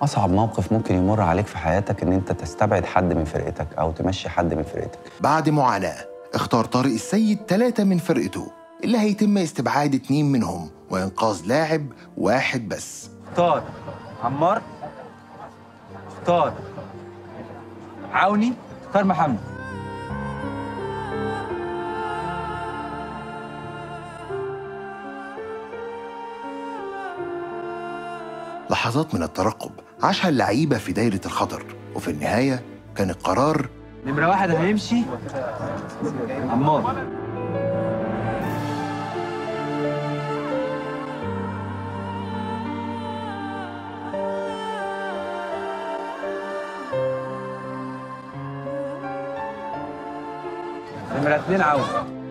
اصعب موقف ممكن يمر عليك في حياتك ان انت تستبعد حد من فرقتك او تمشي حد من فرقتك بعد معاناة اختار طارق السيد ثلاثة من فرقته اللي هيتم استبعاد اتنين منهم وإنقاذ لاعب واحد بس اختار عمار اختار عوني اختار محمد لحظات من الترقب عاشها اللعيبة في دايرة الخطر وفي النهاية كان القرار نمرة واحد هيمشي عمار نمرة اتنين عون